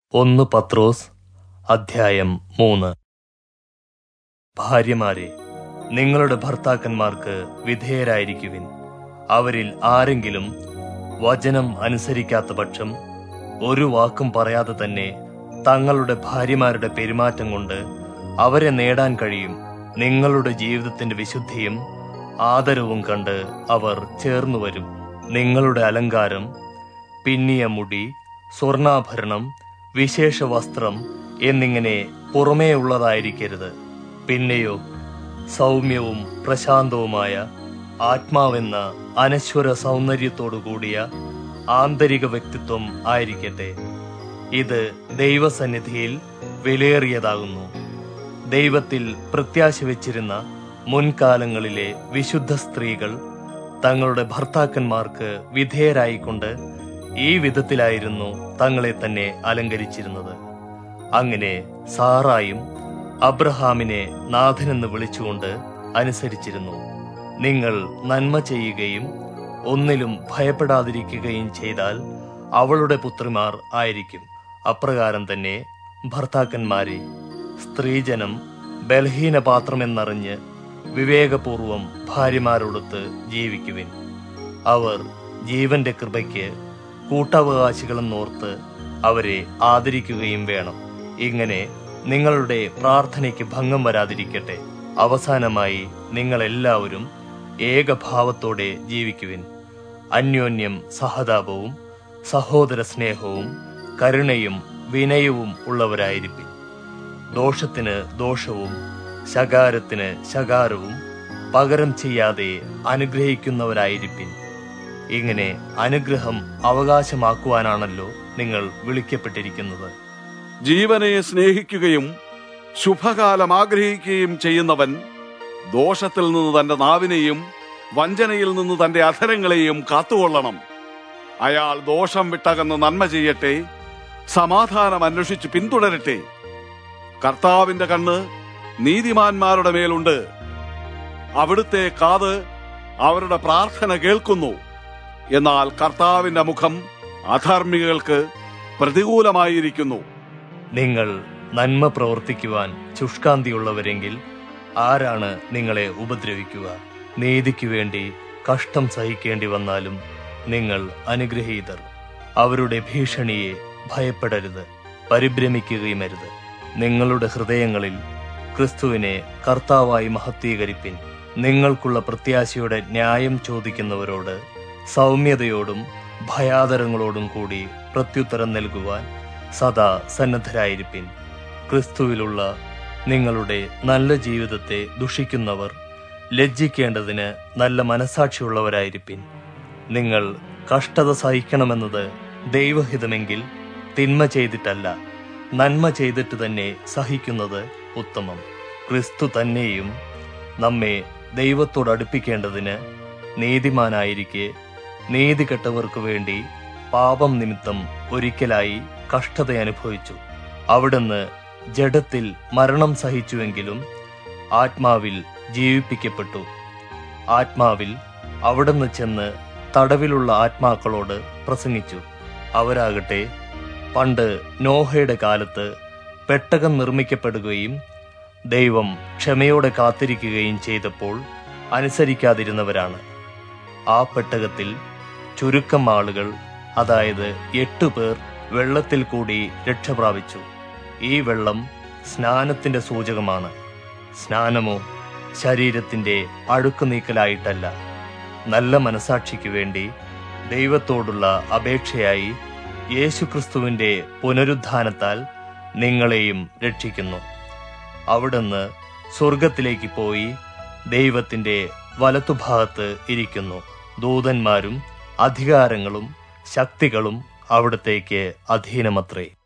ഒന്ന് പത്രോസ് അധ്യായം മൂന്ന് ഭാര്യമാരെ നിങ്ങളുടെ ഭർത്താക്കന്മാർക്ക് വിധേയരായിരിക്കുവിൻ അവരിൽ ആരെങ്കിലും വചനം അനുസരിക്കാത്ത പക്ഷം ഒരു വാക്കും പറയാതെ തന്നെ തങ്ങളുടെ ഭാര്യമാരുടെ പെരുമാറ്റം കൊണ്ട് അവരെ നേടാൻ കഴിയും നിങ്ങളുടെ ജീവിതത്തിന്റെ വിശുദ്ധിയും ആദരവും കണ്ട് അവർ ചേർന്നു വരും നിങ്ങളുടെ അലങ്കാരം പിന്നിയ മുടി സ്വർണാഭരണം വിശേഷ വസ്ത്രം എന്നിങ്ങനെ പുറമേ ഉള്ളതായിരിക്കരുത് പിന്നെയോ സൗമ്യവും പ്രശാന്തവുമായ ആത്മാവെന്ന അനശ്വര സൗന്ദര്യത്തോടു കൂടിയ ആന്തരിക വ്യക്തിത്വം ആയിരിക്കട്ടെ ഇത് ദൈവസന്നിധിയിൽ വിലയേറിയതാകുന്നു ദൈവത്തിൽ പ്രത്യാശ വെച്ചിരുന്ന മുൻകാലങ്ങളിലെ വിശുദ്ധ സ്ത്രീകൾ തങ്ങളുടെ ഭർത്താക്കന്മാർക്ക് വിധേയരായിക്കൊണ്ട് ഈ വിധത്തിലായിരുന്നു തങ്ങളെ തന്നെ അലങ്കരിച്ചിരുന്നത് അങ്ങനെ സാറായും അബ്രഹാമിനെ നാഥനെന്ന് വിളിച്ചുകൊണ്ട് അനുസരിച്ചിരുന്നു നിങ്ങൾ നന്മ ചെയ്യുകയും ഒന്നിലും ഭയപ്പെടാതിരിക്കുകയും ചെയ്താൽ അവളുടെ പുത്രിമാർ ആയിരിക്കും അപ്രകാരം തന്നെ ഭർത്താക്കന്മാരെ സ്ത്രീജനം ബലഹീന പാത്രമെന്നറിഞ്ഞ് വിവേകപൂർവം ഭാര്യമാരോടൊത്ത് ജീവിക്കുവിൻ അവർ ജീവന്റെ കൃപയ്ക്ക് കൂട്ടവകാശികളെന്നോർത്ത് അവരെ ആദരിക്കുകയും വേണം ഇങ്ങനെ നിങ്ങളുടെ പ്രാർത്ഥനയ്ക്ക് ഭംഗം വരാതിരിക്കട്ടെ അവസാനമായി നിങ്ങളെല്ലാവരും ഏകഭാവത്തോടെ ജീവിക്കുവിൻ അന്യോന്യം സഹതാപവും സഹോദര സ്നേഹവും കരുണയും വിനയവും ഉള്ളവരായിരിക്കും ദോഷത്തിന് ദോഷവും ശകാരത്തിന് ശകാരവും പകരം ചെയ്യാതെ അനുഗ്രഹിക്കുന്നവരായിരിപ്പിൻ ഇങ്ങനെ അനുഗ്രഹം അവകാശമാക്കുവാനാണല്ലോ നിങ്ങൾ വിളിക്കപ്പെട്ടിരിക്കുന്നത് ജീവനെ സ്നേഹിക്കുകയും ശുഭകാലം ആഗ്രഹിക്കുകയും ചെയ്യുന്നവൻ ദോഷത്തിൽ നിന്ന് തന്റെ നാവിനെയും വഞ്ചനയിൽ നിന്ന് തന്റെ അധരങ്ങളെയും കാത്തുകൊള്ളണം അയാൾ ദോഷം വിട്ടകന്ന് നന്മ ചെയ്യട്ടെ സമാധാനം അന്വേഷിച്ച് പിന്തുടരട്ടെ കർത്താവിന്റെ കണ്ണ് നീതിമാന്മാരുടെ മേലുണ്ട് അവിടുത്തെ കാത് അവരുടെ പ്രാർത്ഥന കേൾക്കുന്നു എന്നാൽ കർത്താവിന്റെ മുഖം അധാർമികൾക്ക് പ്രതികൂലമായിരിക്കുന്നു നിങ്ങൾ നന്മ പ്രവർത്തിക്കുവാൻ ശുഷ്കാന്തിയുള്ളവരെങ്കിൽ ആരാണ് നിങ്ങളെ ഉപദ്രവിക്കുക നീതിക്കു വേണ്ടി കഷ്ടം സഹിക്കേണ്ടി വന്നാലും നിങ്ങൾ അനുഗ്രഹീതർ അവരുടെ ഭീഷണിയെ ഭയപ്പെടരുത് പരിഭ്രമിക്കുകയുമരുത് നിങ്ങളുടെ ഹൃദയങ്ങളിൽ ക്രിസ്തുവിനെ കർത്താവായി മഹത്വീകരിപ്പിൻ നിങ്ങൾക്കുള്ള പ്രത്യാശയുടെ ന്യായം ചോദിക്കുന്നവരോട് സൗമ്യതയോടും ഭയാദരങ്ങളോടും കൂടി പ്രത്യുത്തരം നൽകുവാൻ സദാ സന്നദ്ധരായിരിപ്പിൻ ക്രിസ്തുവിലുള്ള നിങ്ങളുടെ നല്ല ജീവിതത്തെ ദുഷിക്കുന്നവർ ലജ്ജിക്കേണ്ടതിന് നല്ല മനസാക്ഷിയുള്ളവരായിരിപ്പിൻ നിങ്ങൾ കഷ്ടത സഹിക്കണമെന്നത് ദൈവഹിതമെങ്കിൽ തിന്മ ചെയ്തിട്ടല്ല നന്മ ചെയ്തിട്ട് തന്നെ സഹിക്കുന്നത് ഉത്തമം ക്രിസ്തു തന്നെയും നമ്മെ ദൈവത്തോട് അടുപ്പിക്കേണ്ടതിന് നീതിമാനായിരിക്കെ നീതി കെട്ടവർക്ക് വേണ്ടി പാപം നിമിത്തം ഒരിക്കലായി കഷ്ടത അനുഭവിച്ചു അവിടുന്ന് ജഡത്തിൽ മരണം സഹിച്ചുവെങ്കിലും ആത്മാവിൽ ജീവിപ്പിക്കപ്പെട്ടു ആത്മാവിൽ അവിടുന്ന് ചെന്ന് തടവിലുള്ള ആത്മാക്കളോട് പ്രസംഗിച്ചു അവരാകട്ടെ പണ്ട് നോഹയുടെ കാലത്ത് പെട്ടകം നിർമ്മിക്കപ്പെടുകയും ദൈവം ക്ഷമയോടെ കാത്തിരിക്കുകയും ചെയ്തപ്പോൾ അനുസരിക്കാതിരുന്നവരാണ് ആ പെട്ടകത്തിൽ ചുരുക്കം ആളുകൾ അതായത് എട്ടു പേർ വെള്ളത്തിൽ കൂടി രക്ഷപ്രാപിച്ചു ഈ വെള്ളം സ്നാനത്തിന്റെ സൂചകമാണ് സ്നാനമോ ശരീരത്തിന്റെ അഴുക്ക് നീക്കലായിട്ടല്ല നല്ല മനസാക്ഷിക്ക് വേണ്ടി ദൈവത്തോടുള്ള അപേക്ഷയായി യേശുക്രിസ്തുവിന്റെ പുനരുദ്ധാനത്താൽ നിങ്ങളെയും രക്ഷിക്കുന്നു അവിടുന്ന് സ്വർഗത്തിലേക്ക് പോയി ദൈവത്തിന്റെ വലത്തുഭാഗത്ത് ഇരിക്കുന്നു ദൂതന്മാരും അധികാരങ്ങളും ശക്തികളും അവിടത്തേക്ക് അധീനമത്രേ